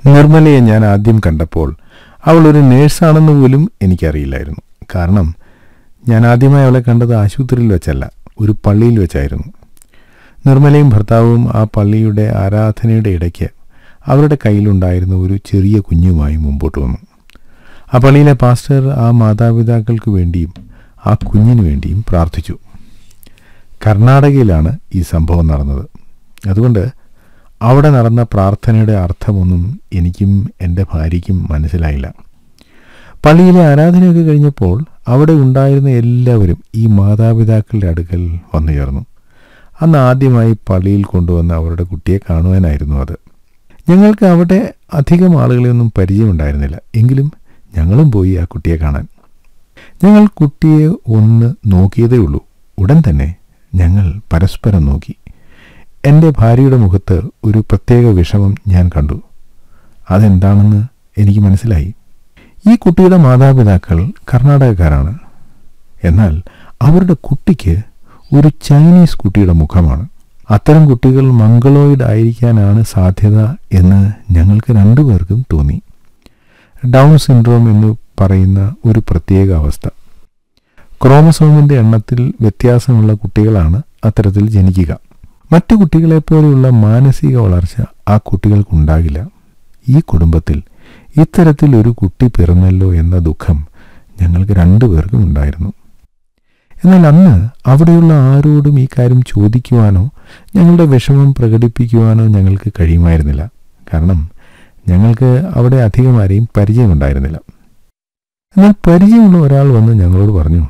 നിർമ്മലയെ ഞാൻ ആദ്യം കണ്ടപ്പോൾ അവൾ ഒരു നേഴ്സാണെന്ന് പോലും എനിക്കറിയില്ലായിരുന്നു കാരണം ഞാൻ ആദ്യമായി അവളെ കണ്ടത് ആശുപത്രിയിൽ വെച്ചല്ല ഒരു പള്ളിയിൽ വെച്ചായിരുന്നു നിർമ്മലയും ഭർത്താവും ആ പള്ളിയുടെ ആരാധനയുടെ ഇടയ്ക്ക് അവരുടെ കയ്യിലുണ്ടായിരുന്ന ഒരു ചെറിയ കുഞ്ഞുമായി മുമ്പോട്ട് വന്നു ആ പള്ളിയിലെ പാസ്റ്റർ ആ മാതാപിതാക്കൾക്ക് വേണ്ടിയും ആ കുഞ്ഞിനു വേണ്ടിയും പ്രാർത്ഥിച്ചു കർണാടകയിലാണ് ഈ സംഭവം നടന്നത് അതുകൊണ്ട് അവിടെ നടന്ന പ്രാർത്ഥനയുടെ അർത്ഥമൊന്നും എനിക്കും എൻ്റെ ഭാര്യയ്ക്കും മനസ്സിലായില്ല പള്ളിയിലെ ആരാധനയൊക്കെ കഴിഞ്ഞപ്പോൾ അവിടെ ഉണ്ടായിരുന്ന എല്ലാവരും ഈ മാതാപിതാക്കളുടെ അടുക്കൽ വന്നു ചേർന്നു അന്ന് ആദ്യമായി പള്ളിയിൽ കൊണ്ടുവന്ന അവരുടെ കുട്ടിയെ കാണുവാനായിരുന്നു അത് ഞങ്ങൾക്ക് അവിടെ അധികം ആളുകളെയൊന്നും പരിചയമുണ്ടായിരുന്നില്ല എങ്കിലും ഞങ്ങളും പോയി ആ കുട്ടിയെ കാണാൻ ഞങ്ങൾ കുട്ടിയെ ഒന്ന് നോക്കിയതേ ഉള്ളൂ ഉടൻ തന്നെ ഞങ്ങൾ പരസ്പരം നോക്കി എൻ്റെ ഭാര്യയുടെ മുഖത്ത് ഒരു പ്രത്യേക വിഷമം ഞാൻ കണ്ടു അതെന്താണെന്ന് എനിക്ക് മനസ്സിലായി ഈ കുട്ടിയുടെ മാതാപിതാക്കൾ കർണാടകക്കാരാണ് എന്നാൽ അവരുടെ കുട്ടിക്ക് ഒരു ചൈനീസ് കുട്ടിയുടെ മുഖമാണ് അത്തരം കുട്ടികൾ മംഗളോയിഡ് ആയിരിക്കാനാണ് സാധ്യത എന്ന് ഞങ്ങൾക്ക് രണ്ടുപേർക്കും തോന്നി ഡൗൺ സിൻഡ്രോം എന്ന് പറയുന്ന ഒരു പ്രത്യേക അവസ്ഥ ക്രോമസോമിൻ്റെ എണ്ണത്തിൽ വ്യത്യാസമുള്ള കുട്ടികളാണ് അത്തരത്തിൽ ജനിക്കുക മറ്റു കുട്ടികളെപ്പോലെയുള്ള മാനസിക വളർച്ച ആ കുട്ടികൾക്കുണ്ടാകില്ല ഈ കുടുംബത്തിൽ ഇത്തരത്തിൽ ഒരു കുട്ടി പിറന്നല്ലോ എന്ന ദുഃഖം ഞങ്ങൾക്ക് രണ്ടുപേർക്കും ഉണ്ടായിരുന്നു എന്നാൽ അന്ന് അവിടെയുള്ള ആരോടും ഈ കാര്യം ചോദിക്കുവാനോ ഞങ്ങളുടെ വിഷമം പ്രകടിപ്പിക്കുവാനോ ഞങ്ങൾക്ക് കഴിയുമായിരുന്നില്ല കാരണം ഞങ്ങൾക്ക് അവിടെ അധികം ആരെയും പരിചയമുണ്ടായിരുന്നില്ല എന്നാൽ പരിചയമുള്ള ഒരാൾ വന്ന് ഞങ്ങളോട് പറഞ്ഞു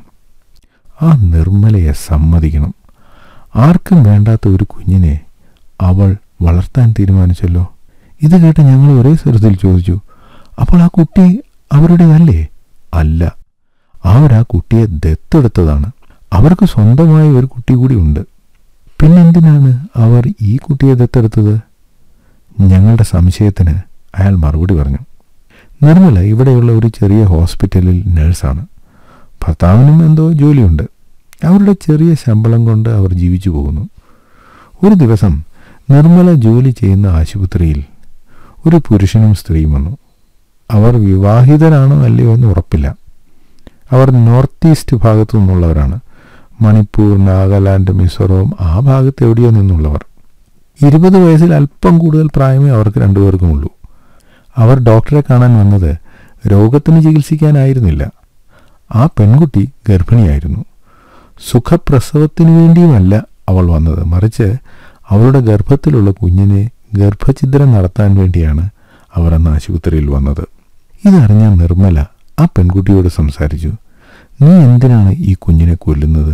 ആ നിർമ്മലയെ സമ്മതിക്കണം ആർക്കും വേണ്ടാത്ത ഒരു കുഞ്ഞിനെ അവൾ വളർത്താൻ തീരുമാനിച്ചല്ലോ ഇത് കേട്ട് ഞങ്ങൾ ഒരേ സ്വരത്തിൽ ചോദിച്ചു അപ്പോൾ ആ കുട്ടി അവരുടേതല്ലേ അല്ല അവർ ആ കുട്ടിയെ ദത്തെടുത്തതാണ് അവർക്ക് സ്വന്തമായ ഒരു കുട്ടി കൂടി ഉണ്ട് പിന്നെന്തിനാണ് അവർ ഈ കുട്ടിയെ ദത്തെടുത്തത് ഞങ്ങളുടെ സംശയത്തിന് അയാൾ മറുപടി പറഞ്ഞു നിർമ്മല ഇവിടെയുള്ള ഒരു ചെറിയ ഹോസ്പിറ്റലിൽ നഴ്സാണ് ഭർത്താവിനും എന്തോ ജോലിയുണ്ട് അവരുടെ ചെറിയ ശമ്പളം കൊണ്ട് അവർ ജീവിച്ചു പോകുന്നു ഒരു ദിവസം നിർമ്മല ജോലി ചെയ്യുന്ന ആശുപത്രിയിൽ ഒരു പുരുഷനും സ്ത്രീയും വന്നു അവർ വിവാഹിതരാണോ അല്ലയോ എന്ന് ഉറപ്പില്ല അവർ നോർത്ത് ഈസ്റ്റ് ഭാഗത്തു നിന്നുള്ളവരാണ് മണിപ്പൂർ നാഗാലാൻഡ് മിസോറം ആ ഭാഗത്ത് എവിടെയോ നിന്നുള്ളവർ ഇരുപത് വയസ്സിൽ അല്പം കൂടുതൽ പ്രായമേ അവർക്ക് രണ്ടുപേർക്കുമുള്ളൂ അവർ ഡോക്ടറെ കാണാൻ വന്നത് രോഗത്തിന് ചികിത്സിക്കാനായിരുന്നില്ല ആ പെൺകുട്ടി ഗർഭിണിയായിരുന്നു സുഖപ്രസവത്തിനു വേണ്ടിയുമല്ല അവൾ വന്നത് മറിച്ച് അവളുടെ ഗർഭത്തിലുള്ള കുഞ്ഞിനെ ഗർഭഛിദ്രം നടത്താൻ വേണ്ടിയാണ് അവർ അന്ന് ആശുപത്രിയിൽ വന്നത് ഇതറിഞ്ഞ നിർമ്മല ആ പെൺകുട്ടിയോട് സംസാരിച്ചു നീ എന്തിനാണ് ഈ കുഞ്ഞിനെ കൊല്ലുന്നത്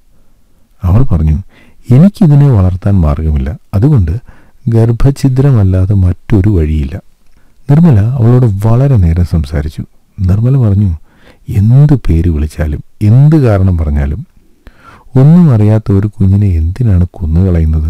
അവൾ പറഞ്ഞു എനിക്കിതിനെ വളർത്താൻ മാർഗമില്ല അതുകൊണ്ട് ഗർഭഛിദ്രമല്ലാതെ മറ്റൊരു വഴിയില്ല നിർമ്മല അവളോട് വളരെ നേരം സംസാരിച്ചു നിർമ്മല പറഞ്ഞു എന്ത് പേര് വിളിച്ചാലും എന്ത് കാരണം പറഞ്ഞാലും ഒന്നും അറിയാത്ത ഒരു കുഞ്ഞിനെ എന്തിനാണ് കൊന്നുകളയുന്നത്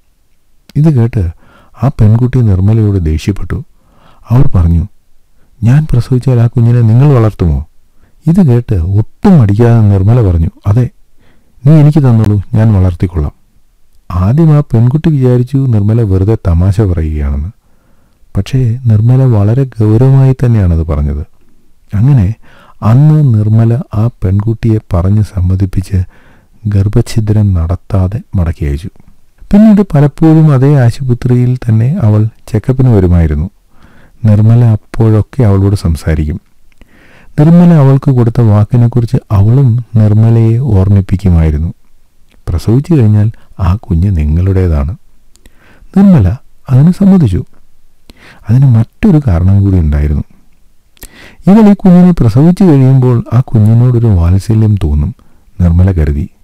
ഇത് കേട്ട് ആ പെൺകുട്ടി നിർമ്മലയോട് ദേഷ്യപ്പെട്ടു അവൾ പറഞ്ഞു ഞാൻ പ്രസവിച്ചാൽ ആ കുഞ്ഞിനെ നിങ്ങൾ വളർത്തുമോ ഇത് കേട്ട് ഒട്ടും മടിക്കാതെ നിർമ്മല പറഞ്ഞു അതെ നീ എനിക്ക് തന്നോളൂ ഞാൻ വളർത്തിക്കൊള്ളാം ആദ്യം ആ പെൺകുട്ടി വിചാരിച്ചു നിർമ്മല വെറുതെ തമാശ പറയുകയാണെന്ന് പക്ഷേ നിർമ്മല വളരെ ഗൗരവമായി തന്നെയാണത് പറഞ്ഞത് അങ്ങനെ അന്ന് നിർമ്മല ആ പെൺകുട്ടിയെ പറഞ്ഞ് സമ്മതിപ്പിച്ച് ഗർഭഛിദ്രം നടത്താതെ മടക്കി അയച്ചു പിന്നീട് പലപ്പോഴും അതേ ആശുപത്രിയിൽ തന്നെ അവൾ ചെക്കപ്പിന് വരുമായിരുന്നു നിർമ്മല അപ്പോഴൊക്കെ അവളോട് സംസാരിക്കും നിർമ്മല അവൾക്ക് കൊടുത്ത വാക്കിനെക്കുറിച്ച് അവളും നിർമ്മലയെ ഓർമ്മിപ്പിക്കുമായിരുന്നു പ്രസവിച്ചു കഴിഞ്ഞാൽ ആ കുഞ്ഞ് നിങ്ങളുടേതാണ് നിർമ്മല അതിന് സമ്മതിച്ചു അതിന് മറ്റൊരു കാരണം കൂടി ഉണ്ടായിരുന്നു ഇവൾ ഈ കുഞ്ഞിനെ പ്രസവിച്ചു കഴിയുമ്പോൾ ആ കുഞ്ഞിനോടൊരു വാത്സല്യം തോന്നും നിർമ്മല കരുതി